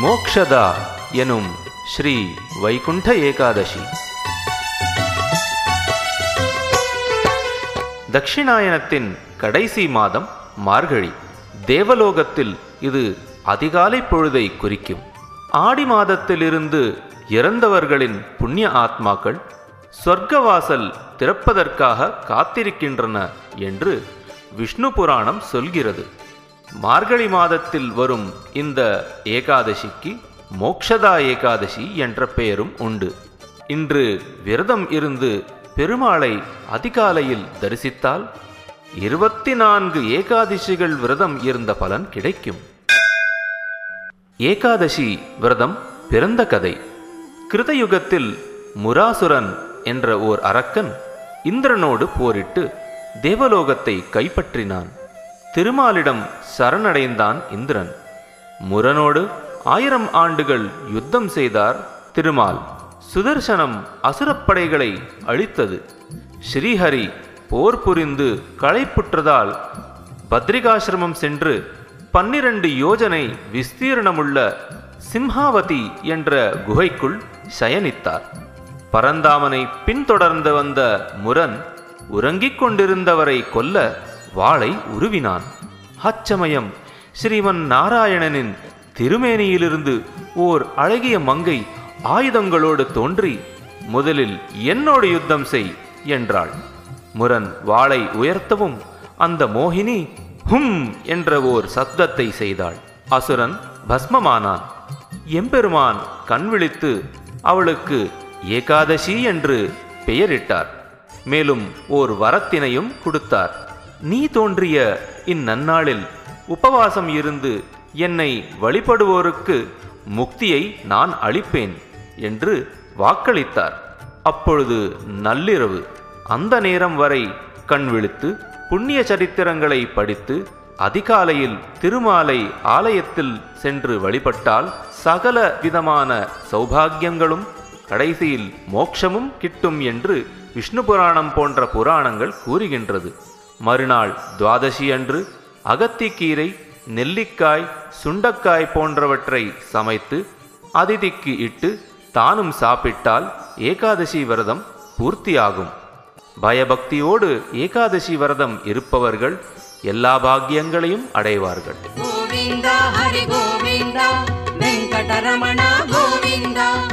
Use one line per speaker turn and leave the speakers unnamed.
மோக்ஷதா எனும் ஸ்ரீ வைகுண்ட ஏகாதசி தட்சிணாயனத்தின் கடைசி மாதம் மார்கழி தேவலோகத்தில் இது அதிகாலை பொழுதை குறிக்கும் ஆடி மாதத்திலிருந்து இறந்தவர்களின் புண்ணிய ஆத்மாக்கள் சொர்க்கவாசல் திறப்பதற்காக காத்திருக்கின்றன என்று விஷ்ணு புராணம் சொல்கிறது மார்கழி மாதத்தில் வரும் இந்த ஏகாதசிக்கு மோக்ஷதா ஏகாதசி என்ற பெயரும் உண்டு இன்று விரதம் இருந்து பெருமாளை அதிகாலையில் தரிசித்தால் இருபத்தி நான்கு ஏகாதசிகள் விரதம் இருந்த பலன் கிடைக்கும் ஏகாதசி விரதம் பிறந்த கதை கிருதயுகத்தில் முராசுரன் என்ற ஓர் அரக்கன் இந்திரனோடு போரிட்டு தேவலோகத்தை கைப்பற்றினான் திருமாலிடம் சரணடைந்தான் இந்திரன் முரனோடு ஆயிரம் ஆண்டுகள் யுத்தம் செய்தார் திருமால் சுதர்சனம் அசுரப்படைகளை அழித்தது ஸ்ரீஹரி போர் புரிந்து களைப்புற்றதால் பத்ரிகாசிரமம் சென்று பன்னிரண்டு யோஜனை விஸ்தீர்ணமுள்ள சிம்ஹாவதி என்ற குகைக்குள் சயனித்தார் பரந்தாமனை பின்தொடர்ந்து வந்த முரன் உறங்கிக் கொண்டிருந்தவரை கொல்ல வாளை உருவினான் அச்சமயம் ஸ்ரீமன் நாராயணனின் திருமேனியிலிருந்து ஓர் அழகிய மங்கை ஆயுதங்களோடு தோன்றி முதலில் என்னோடு யுத்தம் செய் என்றாள் முரன் வாளை உயர்த்தவும் அந்த மோகினி ஹும் என்ற ஓர் சப்தத்தை செய்தாள் அசுரன் பஸ்மமானான் எம்பெருமான் கண் விழித்து அவளுக்கு ஏகாதசி என்று பெயரிட்டார் மேலும் ஓர் வரத்தினையும் கொடுத்தார் நீ தோன்றிய இந்நன்னாளில் உபவாசம் இருந்து என்னை வழிபடுவோருக்கு முக்தியை நான் அளிப்பேன் என்று வாக்களித்தார் அப்பொழுது நள்ளிரவு அந்த நேரம் வரை கண் விழித்து புண்ணிய சரித்திரங்களை படித்து அதிகாலையில் திருமாலை ஆலயத்தில் சென்று வழிபட்டால் சகல விதமான சௌபாகியங்களும் கடைசியில் மோட்சமும் கிட்டும் என்று விஷ்ணு புராணம் போன்ற புராணங்கள் கூறுகின்றது மறுநாள் துவாதசி அன்று அகத்திக்கீரை நெல்லிக்காய் சுண்டக்காய் போன்றவற்றை சமைத்து அதிதிக்கு இட்டு தானும் சாப்பிட்டால் ஏகாதசி விரதம் பூர்த்தியாகும் பயபக்தியோடு ஏகாதசி விரதம் இருப்பவர்கள் எல்லா பாக்கியங்களையும் அடைவார்கள்
ಗೋವಿಂದ ಹರಿ ಗೋವಿಂದ ವೆಂಕಟರಮಣ ಗೋವಿಂದ